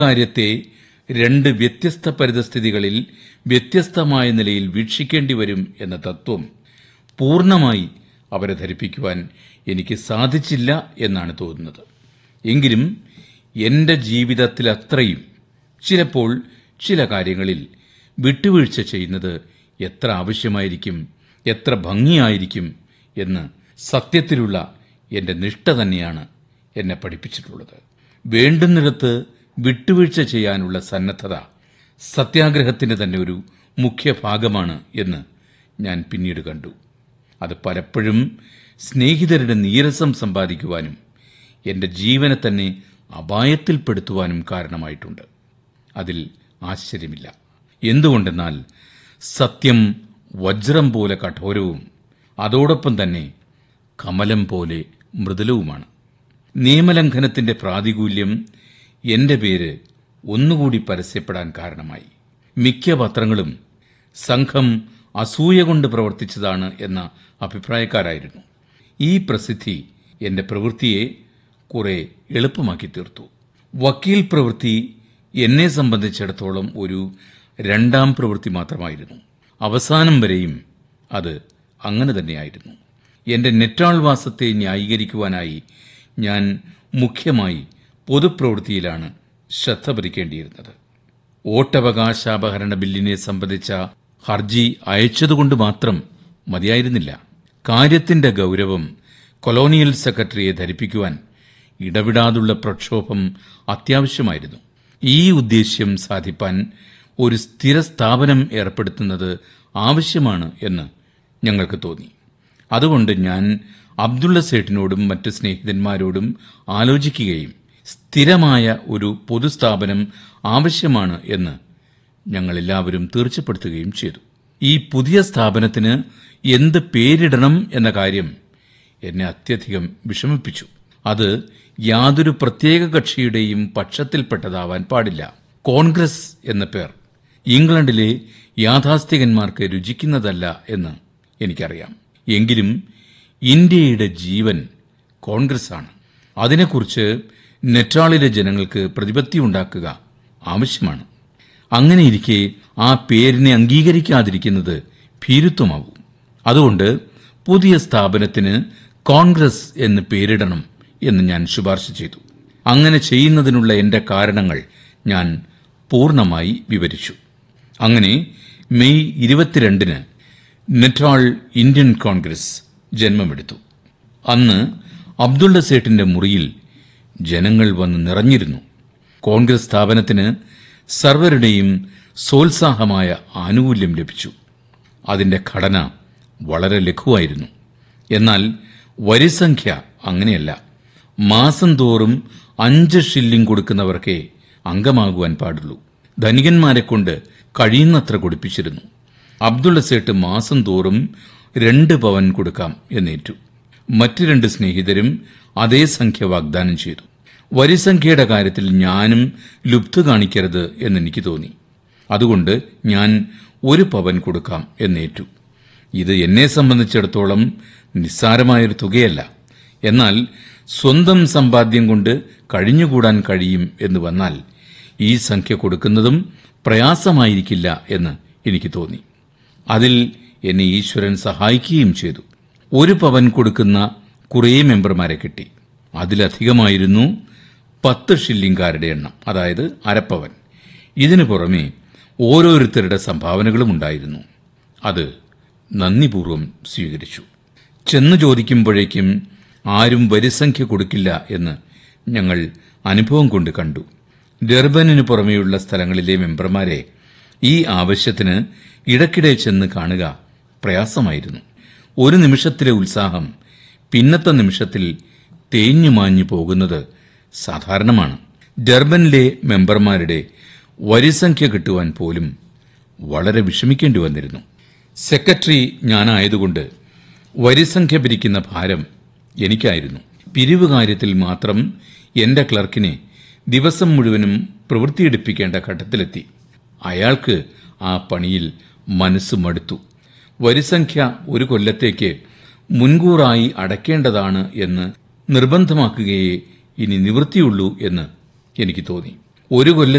കാര്യത്തെ രണ്ട് വ്യത്യസ്ത പരിതസ്ഥിതികളിൽ വ്യത്യസ്തമായ നിലയിൽ വീക്ഷിക്കേണ്ടി വരും എന്ന തത്വം പൂർണ്ണമായി അവരെ ധരിപ്പിക്കുവാൻ എനിക്ക് സാധിച്ചില്ല എന്നാണ് തോന്നുന്നത് എങ്കിലും എന്റെ ജീവിതത്തിലത്രയും ചിലപ്പോൾ ചില കാര്യങ്ങളിൽ വിട്ടുവീഴ്ച ചെയ്യുന്നത് എത്ര ആവശ്യമായിരിക്കും എത്ര ഭംഗിയായിരിക്കും എന്ന് സത്യത്തിലുള്ള എന്റെ നിഷ്ഠ തന്നെയാണ് എന്നെ പഠിപ്പിച്ചിട്ടുള്ളത് വേണ്ടുന്നിടത്ത് വിട്ടുവീഴ്ച ചെയ്യാനുള്ള സന്നദ്ധത സത്യാഗ്രഹത്തിന്റെ തന്നെ ഒരു മുഖ്യ ഭാഗമാണ് എന്ന് ഞാൻ പിന്നീട് കണ്ടു അത് പലപ്പോഴും സ്നേഹിതരുടെ നീരസം സമ്പാദിക്കുവാനും എന്റെ ജീവനെ തന്നെ അപായത്തിൽപ്പെടുത്തുവാനും കാരണമായിട്ടുണ്ട് അതിൽ ആശ്ചര്യമില്ല എന്തുകൊണ്ടെന്നാൽ സത്യം വജ്രം പോലെ കഠോരവും അതോടൊപ്പം തന്നെ കമലം പോലെ മൃദുലവുമാണ് നിയമലംഘനത്തിന്റെ പ്രാതികൂല്യം എന്റെ പേര് ഒന്നുകൂടി പരസ്യപ്പെടാൻ കാരണമായി മിക്ക പത്രങ്ങളും സംഘം അസൂയ കൊണ്ട് പ്രവർത്തിച്ചതാണ് എന്ന അഭിപ്രായക്കാരായിരുന്നു ഈ പ്രസിദ്ധി എന്റെ പ്രവൃത്തിയെ കുറെ എളുപ്പമാക്കി തീർത്തു വക്കീൽ പ്രവൃത്തി എന്നെ സംബന്ധിച്ചിടത്തോളം ഒരു രണ്ടാം പ്രവൃത്തി മാത്രമായിരുന്നു അവസാനം വരെയും അത് അങ്ങനെ തന്നെയായിരുന്നു എന്റെ നെറ്റാൾവാസത്തെ ന്യായീകരിക്കുവാനായി ഞാൻ മുഖ്യമായി പൊതുപ്രവൃത്തിയിലാണ് ശ്രദ്ധ പതിക്കേണ്ടിയിരുന്നത് വോട്ടവകാശാപഹരണ ബില്ലിനെ സംബന്ധിച്ച ഹർജി അയച്ചതുകൊണ്ട് മാത്രം മതിയായിരുന്നില്ല കാര്യത്തിന്റെ ഗൗരവം കൊളോണിയൽ സെക്രട്ടറിയെ ധരിപ്പിക്കുവാൻ ഇടവിടാതുള്ള പ്രക്ഷോഭം അത്യാവശ്യമായിരുന്നു ഈ ഉദ്ദേശ്യം സാധിപ്പാൻ ഒരു സ്ഥിര സ്ഥാപനം ഏർപ്പെടുത്തുന്നത് ആവശ്യമാണ് എന്ന് ഞങ്ങൾക്ക് തോന്നി അതുകൊണ്ട് ഞാൻ അബ്ദുള്ള സേഠിനോടും മറ്റ് സ്നേഹിതന്മാരോടും ആലോചിക്കുകയും സ്ഥിരമായ ഒരു പൊതുസ്ഥാപനം ആവശ്യമാണ് എന്ന് ഞങ്ങൾ എല്ലാവരും തീർച്ചപ്പെടുത്തുകയും ചെയ്തു ഈ പുതിയ സ്ഥാപനത്തിന് എന്ത് പേരിടണം എന്ന കാര്യം എന്നെ അത്യധികം വിഷമിപ്പിച്ചു അത് യാതൊരു പ്രത്യേക കക്ഷിയുടെയും പക്ഷത്തിൽപ്പെട്ടതാവാൻ പാടില്ല കോൺഗ്രസ് എന്ന പേർ ഇംഗ്ലണ്ടിലെ യാഥാസ്ഥികന്മാർക്ക് രുചിക്കുന്നതല്ല എന്ന് എനിക്കറിയാം എങ്കിലും ഇന്ത്യയുടെ ജീവൻ കോൺഗ്രസ് ആണ് അതിനെക്കുറിച്ച് നെറ്റാളിലെ ജനങ്ങൾക്ക് പ്രതിപത്തി ഉണ്ടാക്കുക ആവശ്യമാണ് അങ്ങനെയിരിക്കെ ആ പേരിനെ അംഗീകരിക്കാതിരിക്കുന്നത് ഭീരുത്വമാവും അതുകൊണ്ട് പുതിയ സ്ഥാപനത്തിന് കോൺഗ്രസ് എന്ന് പേരിടണം എന്ന് ഞാൻ ശുപാർശ ചെയ്തു അങ്ങനെ ചെയ്യുന്നതിനുള്ള എന്റെ കാരണങ്ങൾ ഞാൻ പൂർണ്ണമായി വിവരിച്ചു അങ്ങനെ മെയ് ഇരുപത്തിരണ്ടിന് നെറ്റാൾ ഇന്ത്യൻ കോൺഗ്രസ് ജന്മമെടുത്തു അന്ന് അബ്ദുള്ള സേട്ടിന്റെ മുറിയിൽ ജനങ്ങൾ വന്ന് നിറഞ്ഞിരുന്നു കോൺഗ്രസ് സ്ഥാപനത്തിന് സർവരുടെയും സോത്സാഹമായ ആനുകൂല്യം ലഭിച്ചു അതിന്റെ ഘടന വളരെ ലഘുവായിരുന്നു എന്നാൽ വരിസംഖ്യ അങ്ങനെയല്ല മാസം തോറും അഞ്ച് ഷില്ലിംഗ് കൊടുക്കുന്നവർക്കേ അംഗമാകുവാൻ പാടുള്ളൂ ധനികന്മാരെ കൊണ്ട് കഴിയുന്നത്ര കൊടുപ്പിച്ചിരുന്നു അബ്ദുള്ള സേട്ട് മാസം തോറും രണ്ട് പവൻ കൊടുക്കാം എന്നേറ്റു മറ്റു രണ്ട് സ്നേഹിതരും അതേ സംഖ്യ വാഗ്ദാനം ചെയ്തു വരിസംഖ്യയുടെ കാര്യത്തിൽ ഞാനും ലുബ്ധ കാണിക്കരുത് എന്നെനിക്ക് തോന്നി അതുകൊണ്ട് ഞാൻ ഒരു പവൻ കൊടുക്കാം എന്നേറ്റു ഇത് എന്നെ സംബന്ധിച്ചിടത്തോളം നിസ്സാരമായൊരു തുകയല്ല എന്നാൽ സ്വന്തം സമ്പാദ്യം കൊണ്ട് കഴിഞ്ഞുകൂടാൻ കഴിയും എന്ന് വന്നാൽ ഈ സംഖ്യ കൊടുക്കുന്നതും പ്രയാസമായിരിക്കില്ല എന്ന് എനിക്ക് തോന്നി അതിൽ എന്നെ ഈശ്വരൻ സഹായിക്കുകയും ചെയ്തു ഒരു പവൻ കൊടുക്കുന്ന കുറേ മെമ്പർമാരെ കിട്ടി അതിലധികമായിരുന്നു പത്ത് ഷില്ലിംഗുകാരുടെ എണ്ണം അതായത് അരപ്പവൻ ഇതിനു പുറമെ ഓരോരുത്തരുടെ സംഭാവനകളും ഉണ്ടായിരുന്നു അത് നന്ദിപൂർവ്വം സ്വീകരിച്ചു ചെന്നു ചോദിക്കുമ്പോഴേക്കും ആരും വരിസംഖ്യ കൊടുക്കില്ല എന്ന് ഞങ്ങൾ അനുഭവം കൊണ്ട് കണ്ടു ഡെർബനിനു പുറമെയുള്ള സ്ഥലങ്ങളിലെ മെമ്പർമാരെ ഈ ആവശ്യത്തിന് ഇടയ്ക്കിടെ ചെന്ന് കാണുക പ്രയാസമായിരുന്നു ഒരു നിമിഷത്തിലെ ഉത്സാഹം പിന്നത്തെ നിമിഷത്തിൽ തേഞ്ഞുമാഞ്ഞു പോകുന്നത് സാധാരണമാണ് ഡർബനിലെ മെമ്പർമാരുടെ വരിസംഖ്യ കിട്ടുവാൻ പോലും വളരെ വിഷമിക്കേണ്ടി വന്നിരുന്നു സെക്രട്ടറി ഞാനായതുകൊണ്ട് വരിസംഖ്യ പിരിക്കുന്ന ഭാരം എനിക്കായിരുന്നു പിരിവ് കാര്യത്തിൽ മാത്രം എന്റെ ക്ലർക്കിനെ ദിവസം മുഴുവനും പ്രവൃത്തിയെടുപ്പിക്കേണ്ട ഘട്ടത്തിലെത്തി അയാൾക്ക് ആ പണിയിൽ മനസ്സ് മടുത്തു വരിസംഖ്യ ഒരു കൊല്ലത്തേക്ക് മുൻകൂറായി അടയ്ക്കേണ്ടതാണ് എന്ന് നിർബന്ധമാക്കുകയേ ഇനി നിവൃത്തിയുള്ളൂ എന്ന് എനിക്ക് തോന്നി ഒരു കൊല്ലത്തിൽ